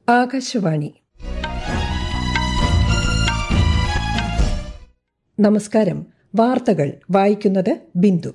ആകാശവാണി നമസ്കാരം വാർത്തകൾ വായിക്കുന്നത് ബിന്ദു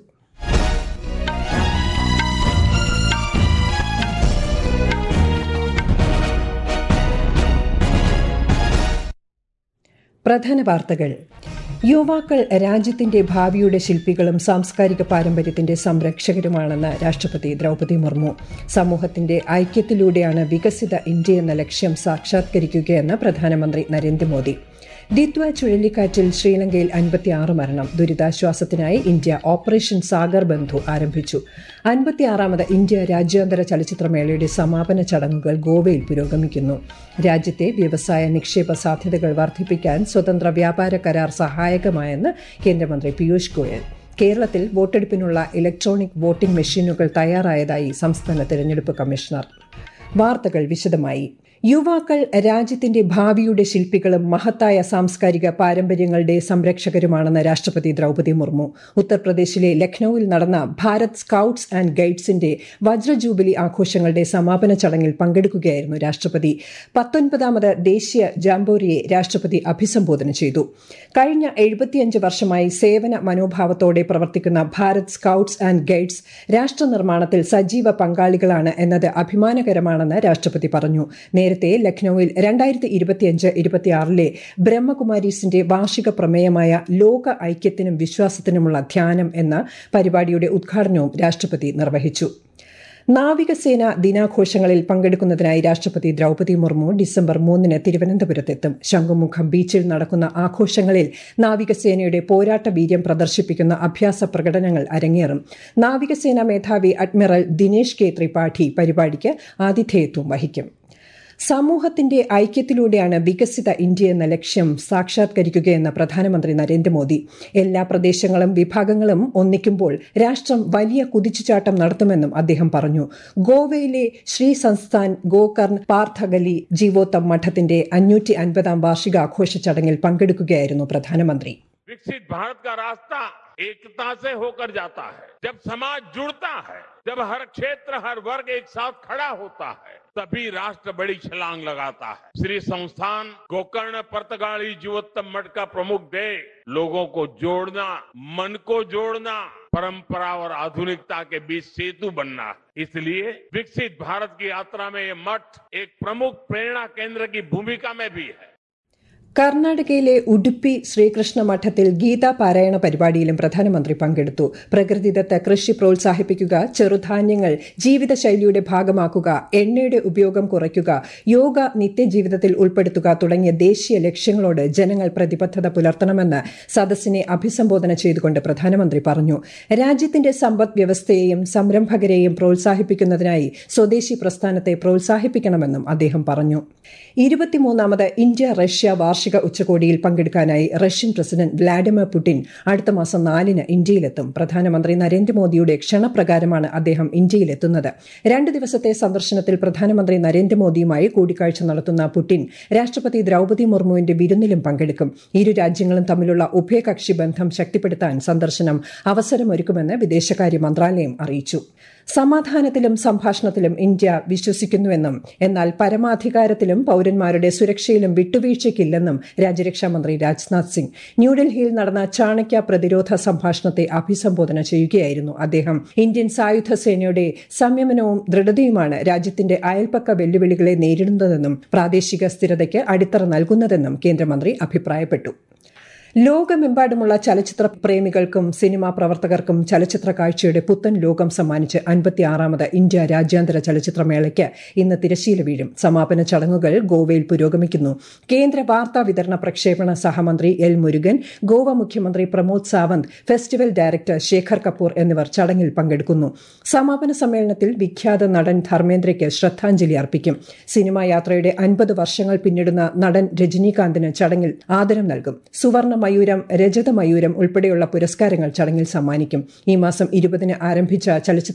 പ്രധാന വാർത്തകൾ യുവാക്കൾ രാജ്യത്തിന്റെ ഭാവിയുടെ ശില്പികളും സാംസ്കാരിക പാരമ്പര്യത്തിന്റെ സംരക്ഷകരുമാണെന്ന് രാഷ്ട്രപതി ദ്രൌപദി മുർമു സമൂഹത്തിന്റെ ഐക്യത്തിലൂടെയാണ് വികസിത ഇന്ത്യ എന്ന ലക്ഷ്യം സാക്ഷാത്കരിക്കുകയെന്ന് പ്രധാനമന്ത്രി നരേന്ദ്രമോദി ദിത്വ ചുഴലിക്കാറ്റിൽ ശ്രീലങ്കയിൽ അൻപത്തിയാറ് മരണം ദുരിതാശ്വാസത്തിനായി ഇന്ത്യ ഓപ്പറേഷൻ സാഗർ ബന്ധു ആരംഭിച്ചു അൻപത്തിയാറാമത് ഇന്ത്യ രാജ്യാന്തര ചലച്ചിത്രമേളയുടെ സമാപന ചടങ്ങുകൾ ഗോവയിൽ പുരോഗമിക്കുന്നു രാജ്യത്തെ വ്യവസായ നിക്ഷേപ സാധ്യതകൾ വർദ്ധിപ്പിക്കാൻ സ്വതന്ത്ര വ്യാപാര കരാർ സഹായകമായെന്ന് കേന്ദ്രമന്ത്രി പീയൂഷ് ഗോയൽ കേരളത്തിൽ വോട്ടെടുപ്പിനുള്ള ഇലക്ട്രോണിക് വോട്ടിംഗ് മെഷീനുകൾ തയ്യാറായതായി സംസ്ഥാന തെരഞ്ഞെടുപ്പ് കമ്മീഷണർ വാർത്തകൾ വിശദമായി യുവാക്കൾ രാജ്യത്തിന്റെ ഭാവിയുടെ ശില്പികളും മഹത്തായ സാംസ്കാരിക പാരമ്പര്യങ്ങളുടെ സംരക്ഷകരുമാണെന്ന് രാഷ്ട്രപതി ദ്രൌപദി മുർമു ഉത്തർപ്രദേശിലെ ലക്നൌവിൽ നടന്ന ഭാരത് സ്കൌട്ട്സ് ആൻഡ് ഗൈഡ്സിന്റെ വജ്ര ജൂബിലി ആഘോഷങ്ങളുടെ സമാപന ചടങ്ങിൽ പങ്കെടുക്കുകയായിരുന്നു രാഷ്ട്രപതി പത്തൊൻപതാമത് ദേശീയ ജാംബോരിയെ രാഷ്ട്രപതി അഭിസംബോധന ചെയ്തു കഴിഞ്ഞ എഴുപത്തിയഞ്ച് വർഷമായി സേവന മനോഭാവത്തോടെ പ്രവർത്തിക്കുന്ന ഭാരത് സ്കൌട്ട്സ് ആൻഡ് ഗൈഡ്സ് രാഷ്ട്ര നിർമ്മാണത്തിൽ സജീവ പങ്കാളികളാണ് എന്നത് അഭിമാനകരമാണെന്ന് രാഷ്ട്രപതി പറഞ്ഞു നേരത്തെ ലക്നൌവിൽ രണ്ടായിരത്തി ഇരുപത്തിയഞ്ച് ഇരുപത്തിയാറിലെ ബ്രഹ്മകുമാരീസിന്റെ വാർഷിക പ്രമേയമായ ലോക ഐക്യത്തിനും വിശ്വാസത്തിനുമുള്ള ധ്യാനം എന്ന പരിപാടിയുടെ ഉദ്ഘാടനവും രാഷ്ട്രപതി നിർവഹിച്ചു നാവികസേന ദിനാഘോഷങ്ങളിൽ പങ്കെടുക്കുന്നതിനായി രാഷ്ട്രപതി ദ്രൌപദി മുർമു ഡിസംബർ മൂന്നിന് തിരുവനന്തപുരത്തെത്തും ശംഖുമുഖം ബീച്ചിൽ നടക്കുന്ന ആഘോഷങ്ങളിൽ നാവികസേനയുടെ പോരാട്ട വീര്യം പ്രദർശിപ്പിക്കുന്ന അഭ്യാസ പ്രകടനങ്ങൾ അരങ്ങേറും നാവികസേന മേധാവി അഡ്മിറൽ ദിനേശ് കെ ത്രിപാഠി പരിപാടിക്ക് ആതിഥേയത്വം വഹിക്കും സമൂഹത്തിന്റെ ഐക്യത്തിലൂടെയാണ് വികസിത ഇന്ത്യ എന്ന ലക്ഷ്യം സാക്ഷാത്കരിക്കുകയെന്ന് പ്രധാനമന്ത്രി നരേന്ദ്രമോദി എല്ലാ പ്രദേശങ്ങളും വിഭാഗങ്ങളും ഒന്നിക്കുമ്പോൾ രാഷ്ട്രം വലിയ കുതിച്ചുചാട്ടം നടത്തുമെന്നും അദ്ദേഹം പറഞ്ഞു ഗോവയിലെ ശ്രീ സംസ്ഥാൻ ഗോകർൺ പാർത്ഥഗലി ജീവോത്തം മഠത്തിന്റെ അഞ്ഞൂറ്റി അൻപതാം വാർഷികാഘോഷ ചടങ്ങിൽ പങ്കെടുക്കുകയായിരുന്നു പ്രധാനമന്ത്രി विकसित भारत का रास्ता एकता से होकर जाता है जब समाज जुड़ता है जब हर क्षेत्र हर वर्ग एक साथ खड़ा होता है तभी राष्ट्र बड़ी छलांग लगाता है श्री संस्थान गोकर्ण पर्तगाली जीवोत्तम मठ का प्रमुख ध्येय लोगों को जोड़ना मन को जोड़ना परंपरा और आधुनिकता के बीच सेतु बनना है इसलिए विकसित भारत की यात्रा में ये मठ एक प्रमुख प्रेरणा केंद्र की भूमिका में भी है കർണാടകയിലെ ഉടുപ്പി ശ്രീകൃഷ്ണ മഠത്തിൽ ഗീതാ പാരായണ പരിപാടിയിലും പ്രധാനമന്ത്രി പങ്കെടുത്തു പ്രകൃതിദത്ത കൃഷി പ്രോത്സാഹിപ്പിക്കുക ചെറുധാന്യങ്ങൾ ജീവിതശൈലിയുടെ ഭാഗമാക്കുക എണ്ണയുടെ ഉപയോഗം കുറയ്ക്കുക യോഗ നിത്യജീവിതത്തിൽ ഉൾപ്പെടുത്തുക തുടങ്ങിയ ദേശീയ ലക്ഷ്യങ്ങളോട് ജനങ്ങൾ പ്രതിബദ്ധത പുലർത്തണമെന്ന് സദസ്സിനെ അഭിസംബോധന ചെയ്തുകൊണ്ട് പ്രധാനമന്ത്രി പറഞ്ഞു രാജ്യത്തിന്റെ സമ്പദ് വ്യവസ്ഥയെയും സംരംഭകരെയും പ്രോത്സാഹിപ്പിക്കുന്നതിനായി സ്വദേശി പ്രസ്ഥാനത്തെ പ്രോത്സാഹിപ്പിക്കണമെന്നും അദ്ദേഹം പറഞ്ഞു ഇരുപത്തിമൂന്നാമത് ഇന്ത്യ റഷ്യ വാർഷിക ഉച്ചകോടിയിൽ പങ്കെടുക്കാനായി റഷ്യൻ പ്രസിഡന്റ് വ്ളാഡിമിർ പുടിൻ അടുത്ത മാസം നാലിന് ഇന്ത്യയിലെത്തും പ്രധാനമന്ത്രി നരേന്ദ്രമോദിയുടെ ക്ഷണപ്രകാരമാണ് അദ്ദേഹം ഇന്ത്യയിലെത്തുന്നത് രണ്ട് ദിവസത്തെ സന്ദർശനത്തിൽ പ്രധാനമന്ത്രി നരേന്ദ്രമോദിയുമായി കൂടിക്കാഴ്ച നടത്തുന്ന പുടിൻ രാഷ്ട്രപതി ദ്രൌപദി മുർമുവിന്റെ വിരുന്നിലും പങ്കെടുക്കും ഇരു രാജ്യങ്ങളും തമ്മിലുള്ള ഉഭയകക്ഷി ബന്ധം ശക്തിപ്പെടുത്താൻ സന്ദർശനം അവസരമൊരുക്കുമെന്ന് വിദേശകാര്യ മന്ത്രാലയം അറിയിച്ചു സമാധാനത്തിലും സംഭാഷണത്തിലും ഇന്ത്യ വിശ്വസിക്കുന്നുവെന്നും എന്നാൽ പരമാധികാരത്തിലും പൌരന്മാരുടെ സുരക്ഷയിലും വിട്ടുവീഴ്ചയ്ക്കില്ലെന്നും രാജ്യരക്ഷാമന്ത്രി രാജ്നാഥ് സിംഗ് ന്യൂഡൽഹിയിൽ നടന്ന ചാണക്യ പ്രതിരോധ സംഭാഷണത്തെ അഭിസംബോധന ചെയ്യുകയായിരുന്നു അദ്ദേഹം ഇന്ത്യൻ സായുധ സേനയുടെ സംയമനവും ദൃഢതയുമാണ് രാജ്യത്തിന്റെ അയൽപ്പക്ക വെല്ലുവിളികളെ നേരിടുന്നതെന്നും പ്രാദേശിക സ്ഥിരതയ്ക്ക് അടിത്തറ നൽകുന്നതെന്നും കേന്ദ്രമന്ത്രി അഭിപ്രായപ്പെട്ടു ലോകമെമ്പാടുമുള്ള ചലച്ചിത്ര പ്രേമികൾക്കും സിനിമാ പ്രവർത്തകർക്കും ചലച്ചിത്ര കാഴ്ചയുടെ പുത്തൻ ലോകം സമ്മാനിച്ച് അൻപത്തിയാറാമത് ഇന്ത്യ രാജ്യാന്തര ചലച്ചിത്രമേളയ്ക്ക് ഇന്ന് തിരശീല വീഴും സമാപന ചടങ്ങുകൾ ഗോവയിൽ പുരോഗമിക്കുന്നു കേന്ദ്ര വാർത്താ വിതരണ പ്രക്ഷേപണ സഹമന്ത്രി എൽ മുരുകൻ ഗോവ മുഖ്യമന്ത്രി പ്രമോദ് സാവന്ത് ഫെസ്റ്റിവൽ ഡയറക്ടർ ശേഖർ കപൂർ എന്നിവർ ചടങ്ങിൽ പങ്കെടുക്കുന്നു സമാപന സമ്മേളനത്തിൽ വിഖ്യാത നടൻ ധർമ്മേന്ദ്രയ്ക്ക് ശ്രദ്ധാഞ്ജലി അർപ്പിക്കും സിനിമാ യാത്രയുടെ അൻപത് വർഷങ്ങൾ പിന്നിടുന്ന നടൻ രജനീകാന്തിന് ചടങ്ങിൽ ആദരം നൽകും സുവർണ മയൂരം രജത മയൂരം ഉൾപ്പെടെയുള്ള പുരസ്കാരങ്ങൾ ചടങ്ങിൽ സമ്മാനിക്കും ഈ മാസം ഇരുപതിന് ആരംഭിച്ച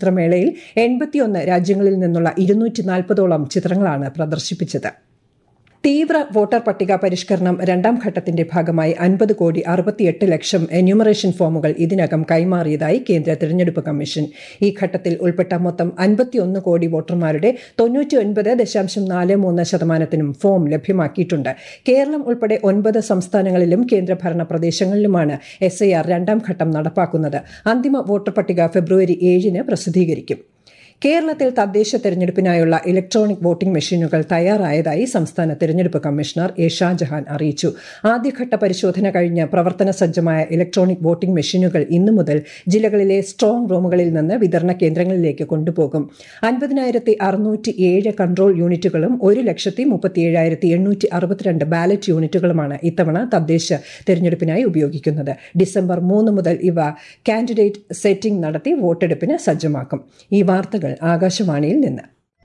ചലച്ചിത്രമേളയിൽ എൺപത്തിയൊന്ന് രാജ്യങ്ങളിൽ നിന്നുള്ള ഇരുന്നൂറ്റി നാൽപ്പതോളം ചിത്രങ്ങളാണ് പ്രദർശിപ്പിച്ചത് തീവ്ര വോട്ടർ പട്ടിക പരിഷ്കരണം രണ്ടാം ഘട്ടത്തിന്റെ ഭാഗമായി അൻപത് കോടി അറുപത്തിയെട്ട് ലക്ഷം എന്യൂമറേഷൻ ഫോമുകൾ ഇതിനകം കൈമാറിയതായി കേന്ദ്ര തിരഞ്ഞെടുപ്പ് കമ്മീഷൻ ഈ ഘട്ടത്തിൽ ഉൾപ്പെട്ട മൊത്തം അൻപത്തിയൊന്ന് കോടി വോട്ടർമാരുടെ തൊണ്ണൂറ്റി ഒൻപത് ദശാംശം നാല് മൂന്ന് ശതമാനത്തിനും ഫോം ലഭ്യമാക്കിയിട്ടുണ്ട് കേരളം ഉൾപ്പെടെ ഒൻപത് സംസ്ഥാനങ്ങളിലും കേന്ദ്രഭരണ പ്രദേശങ്ങളിലുമാണ് എസ് ഐ ആർ രണ്ടാം ഘട്ടം നടപ്പാക്കുന്നത് അന്തിമ വോട്ടർ പട്ടിക ഫെബ്രുവരി ഏഴിന് പ്രസിദ്ധീകരിക്കും കേരളത്തിൽ തദ്ദേശ തെരഞ്ഞെടുപ്പിനായുള്ള ഇലക്ട്രോണിക് വോട്ടിംഗ് മെഷീനുകൾ തയ്യാറായതായി സംസ്ഥാന തെരഞ്ഞെടുപ്പ് കമ്മീഷണർ എ ഷാജഹാൻ അറിയിച്ചു ആദ്യഘട്ട പരിശോധന കഴിഞ്ഞ് പ്രവർത്തന സജ്ജമായ ഇലക്ട്രോണിക് വോട്ടിംഗ് മെഷീനുകൾ ഇന്നു മുതൽ ജില്ലകളിലെ സ്ട്രോങ് റൂമുകളിൽ നിന്ന് വിതരണ കേന്ദ്രങ്ങളിലേക്ക് കൊണ്ടുപോകും അൻപതിനായിരത്തി അറുന്നൂറ്റി ഏഴ് കൺട്രോൾ യൂണിറ്റുകളും ഒരു ലക്ഷത്തി മുപ്പത്തിയേഴായിരത്തി എണ്ണൂറ്റി അറുപത്തിരണ്ട് ബാലറ്റ് യൂണിറ്റുകളുമാണ് ഇത്തവണ തദ്ദേശ തെരഞ്ഞെടുപ്പിനായി ഉപയോഗിക്കുന്നത് ഡിസംബർ മൂന്ന് മുതൽ ഇവ കാൻഡിഡേറ്റ് സെറ്റിംഗ് നടത്തി വോട്ടെടുപ്പിന് സജ്ജമാക്കും ഈ വാർത്തകൾ ആകാശവാണിയിൽ നിന്ന്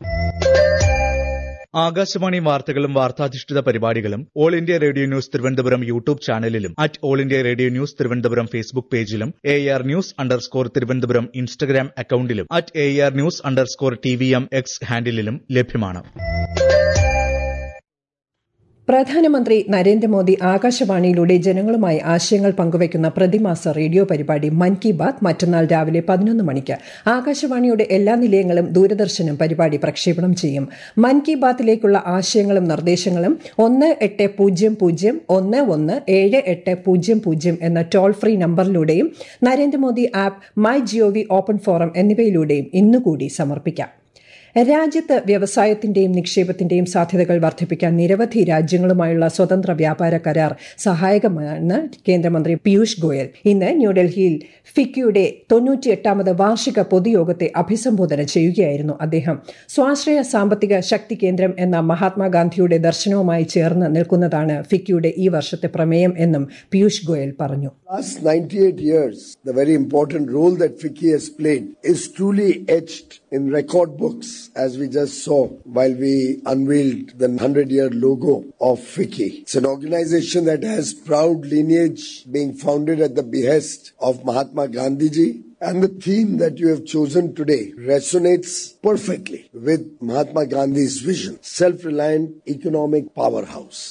ആകാശവാണി വാർത്തകളും വാർത്താധിഷ്ഠിത പരിപാടികളും all India radio news Thiruvananthapuram YouTube ചാനലിലും at all India radio news Thiruvananthapuram Facebook പേജിലും A R news underscore Thiruvananthapuram Instagram അക്കൌണ്ടിലും at A R news underscore T V M X ഹാൻഡിലും ലഭ്യമാണ് പ്രധാനമന്ത്രി നരേന്ദ്രമോദി ആകാശവാണിയിലൂടെ ജനങ്ങളുമായി ആശയങ്ങൾ പങ്കുവയ്ക്കുന്ന പ്രതിമാസ റേഡിയോ പരിപാടി മൻ കി ബാത് മറ്റന്നാൾ രാവിലെ പതിനൊന്ന് മണിക്ക് ആകാശവാണിയുടെ എല്ലാ നിലയങ്ങളും ദൂരദർശനും പരിപാടി പ്രക്ഷേപണം ചെയ്യും മൻ കി ബാത്തിലേക്കുള്ള ആശയങ്ങളും നിർദ്ദേശങ്ങളും ഒന്ന് എട്ട് പൂജ്യം പൂജ്യം ഒന്ന് ഒന്ന് ഏഴ് എട്ട് പൂജ്യം പൂജ്യം എന്ന ടോൾ ഫ്രീ നമ്പറിലൂടെയും Narendra Modi app my G O V open forum എന്നിവയിലൂടെയും ഇന്നുകൂടി സമർപ്പിക്കാം രാജ്യത്ത് വ്യവസായത്തിന്റെയും നിക്ഷേപത്തിന്റെയും സാധ്യതകൾ വർദ്ധിപ്പിക്കാൻ നിരവധി രാജ്യങ്ങളുമായുള്ള സ്വതന്ത്ര വ്യാപാര കരാർ സഹായകമാണെന്ന് കേന്ദ്രമന്ത്രി പീയൂഷ് ഗോയൽ ഇന്ന് ന്യൂഡൽഹിയിൽ ഫിക്കിയുടെ തൊണ്ണൂറ്റിയെട്ടാമത് വാർഷിക പൊതുയോഗത്തെ അഭിസംബോധന ചെയ്യുകയായിരുന്നു അദ്ദേഹം സ്വാശ്രയ സാമ്പത്തിക ശക്തി കേന്ദ്രം എന്ന മഹാത്മാഗാന്ധിയുടെ ദർശനവുമായി ചേർന്ന് നിൽക്കുന്നതാണ് ഫിക്കിയുടെ ഈ വർഷത്തെ പ്രമേയം എന്നും പീയൂഷ് ഗോയൽ പറഞ്ഞു Last 98 years, the very important role that FICCI has played is truly etched in record books, as we just saw while we unveiled the 100 year logo of FICCI. It's an organization that has proud lineage being founded at the behest of Mahatma Gandhi ji. And the theme that you have chosen today resonates perfectly with Mahatma Gandhi's vision self reliant economic powerhouse.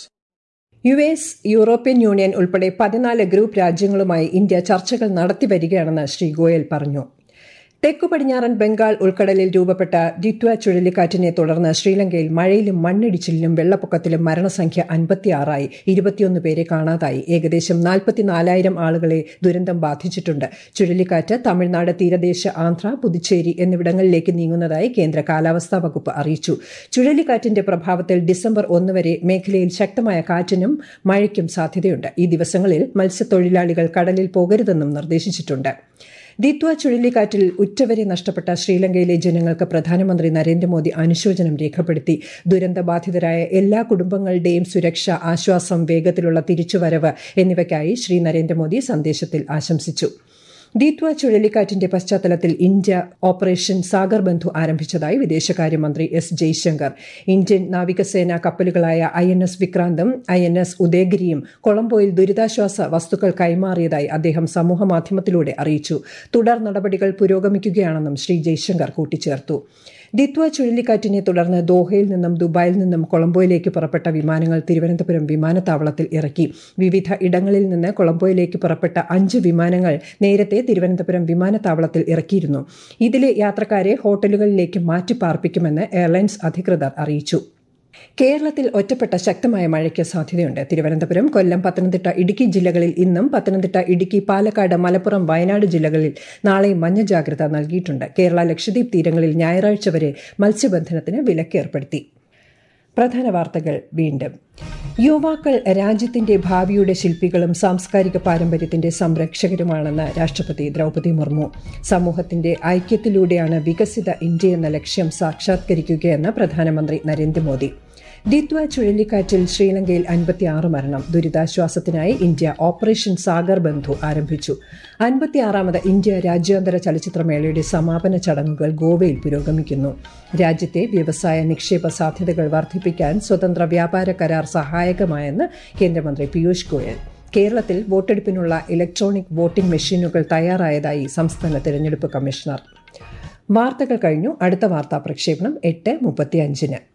U S European Union ഉൾപ്പെടെ പതിനാല് group രാജ്യങ്ങളുമായി India ചർച്ചകൾ നടത്തിവരികയാണെന്ന് ശ്രീ ഗോയൽ പറഞ്ഞു തെക്കു പടിഞ്ഞാറൻ ബംഗാൾ ഉൾക്കടലിൽ രൂപപ്പെട്ട ഡിറ്റ്വ ചുഴലിക്കാറ്റിനെ തുടർന്ന് ശ്രീലങ്കയിൽ മഴയിലും മണ്ണിടിച്ചിലിലും വെള്ളപ്പൊക്കത്തിലും മരണസംഖ്യ അൻപത്തിയാറായി ഇരുപത്തിയൊന്ന് പേരെ കാണാതായി ഏകദേശം നാൽപ്പത്തിനാലായിരം ആളുകളെ ദുരന്തം ബാധിച്ചിട്ടുണ്ട് ചുഴലിക്കാറ്റ് തമിഴ്നാട് തീരദേശ ആന്ധ്ര പുതുച്ചേരി എന്നിവിടങ്ങളിലേക്ക് നീങ്ങുന്നതായി കേന്ദ്ര കാലാവസ്ഥാ വകുപ്പ് അറിയിച്ചു ചുഴലിക്കാറ്റിന്റെ പ്രഭാവത്തിൽ ഡിസംബർ ഒന്ന് വരെ മേഖലയിൽ ശക്തമായ കാറ്റിനും മഴയ്ക്കും സാധ്യതയുണ്ട് ഈ ദിവസങ്ങളിൽ മത്സ്യത്തൊഴിലാളികൾ കടലിൽ പോകരുതെന്നും നിർദ്ദേശിച്ചിട്ടുണ്ട് ദിത്വ ചുഴലിക്കാറ്റിൽ ഉറ്റവരെ നഷ്ടപ്പെട്ട ശ്രീലങ്കയിലെ ജനങ്ങൾക്ക് പ്രധാനമന്ത്രി നരേന്ദ്രമോദി അനുശോചനം രേഖപ്പെടുത്തി ദുരന്തബാധിതരായ എല്ലാ കുടുംബങ്ങളുടെയും സുരക്ഷ ആശ്വാസം വേഗത്തിലുള്ള തിരിച്ചുവരവ് എന്നിവയ്ക്കായി ശ്രീ നരേന്ദ്രമോദി സന്ദേശത്തിൽ ആശംസിച്ചു ദീത്വ ചുഴലിക്കാറ്റിന്റെ പശ്ചാത്തലത്തിൽ ഇന്ത്യ ഓപ്പറേഷൻ സാഗർ ബന്ധു ആരംഭിച്ചതായി വിദേശകാര്യമന്ത്രി എസ് ജയശങ്കർ ഇന്ത്യൻ നാവികസേന കപ്പലുകളായ ഐ എൻ എസ് വിക്രാന്തും ഐ എൻ എസ് ഉദയഗിരിയും കൊളംബോയിൽ ദുരിതാശ്വാസ വസ്തുക്കൾ കൈമാറിയതായി അദ്ദേഹം സമൂഹമാധ്യമത്തിലൂടെ അറിയിച്ചു തുടർ നടപടികൾ പുരോഗമിക്കുകയാണെന്നും ശ്രീ ജയശങ്കർ കൂട്ടിച്ചേർത്തു ദിത്വ ചുഴലിക്കാറ്റിനെ തുടർന്ന് ദോഹയിൽ നിന്നും ദുബായിൽ നിന്നും കൊളംബോയിലേക്ക് പുറപ്പെട്ട വിമാനങ്ങൾ തിരുവനന്തപുരം വിമാനത്താവളത്തിൽ ഇറക്കി വിവിധ ഇടങ്ങളിൽ നിന്ന് കൊളംബോയിലേക്ക് പുറപ്പെട്ട അഞ്ച് വിമാനങ്ങൾ നേരത്തെ തിരുവനന്തപുരം വിമാനത്താവളത്തിൽ ഇറക്കിയിരുന്നു ഇതിലെ യാത്രക്കാരെ ഹോട്ടലുകളിലേക്ക് മാറ്റിപ്പാർപ്പിക്കുമെന്ന് എയർലൈൻസ് അധികൃതർ അറിയിച്ചു കേരളത്തിൽ ഒറ്റപ്പെട്ട ശക്തമായ മഴയ്ക്ക് സാധ്യതയുണ്ട് തിരുവനന്തപുരം കൊല്ലം പത്തനംതിട്ട ഇടുക്കി ജില്ലകളിൽ ഇന്നും പത്തനംതിട്ട ഇടുക്കി പാലക്കാട് മലപ്പുറം വയനാട് ജില്ലകളിൽ നാളെയും മഞ്ഞ ജാഗ്രത നൽകിയിട്ടുണ്ട് കേരള ലക്ഷദ്വീപ് തീരങ്ങളിൽ ഞായറാഴ്ച വരെ മത്സ്യബന്ധനത്തിന് വിലക്ക് ഏർപ്പെടുത്തി പ്രധാന വാർത്തകൾ വീണ്ടും യുവാക്കൾ രാജ്യത്തിന്റെ ഭാവിയുടെ ശില്പികളും സാംസ്കാരിക പാരമ്പര്യത്തിന്റെ സംരക്ഷകരുമാണെന്ന് രാഷ്ട്രപതി ദ്രൗപദി മുർമു സമൂഹത്തിന്റെ ഐക്യത്തിലൂടെയാണ് വികസിത ഇന്ത്യ എന്ന ലക്ഷ്യം സാക്ഷാത്കരിക്കുകയെന്ന് പ്രധാനമന്ത്രി നരേന്ദ്രമോദി ദിത്വ ചുഴലിക്കാറ്റിൽ ശ്രീലങ്കയിൽ അൻപത്തിയാറ് മരണം ദുരിതാശ്വാസത്തിനായി ഇന്ത്യ ഓപ്പറേഷൻ സാഗർ ബന്ധു ആരംഭിച്ചു അൻപത്തിയാറാമത് ഇന്ത്യ രാജ്യാന്തര ചലച്ചിത്രമേളയുടെ സമാപന ചടങ്ങുകൾ ഗോവയിൽ പുരോഗമിക്കുന്നു രാജ്യത്തെ വ്യവസായ നിക്ഷേപ സാധ്യതകൾ വർദ്ധിപ്പിക്കാൻ സ്വതന്ത്ര വ്യാപാര കരാർ സഹായകമായെന്ന് കേന്ദ്രമന്ത്രി പീയൂഷ് ഗോയൽ കേരളത്തിൽ വോട്ടെടുപ്പിനുള്ള ഇലക്ട്രോണിക് വോട്ടിംഗ് മെഷീനുകൾ തയ്യാറായതായി സംസ്ഥാന തെരഞ്ഞെടുപ്പ് കമ്മീഷണർ വാർത്തകൾ കഴിഞ്ഞു അടുത്ത വാർത്താ പ്രക്ഷേപണം എട്ട് മുപ്പത്തിയഞ്ചിന്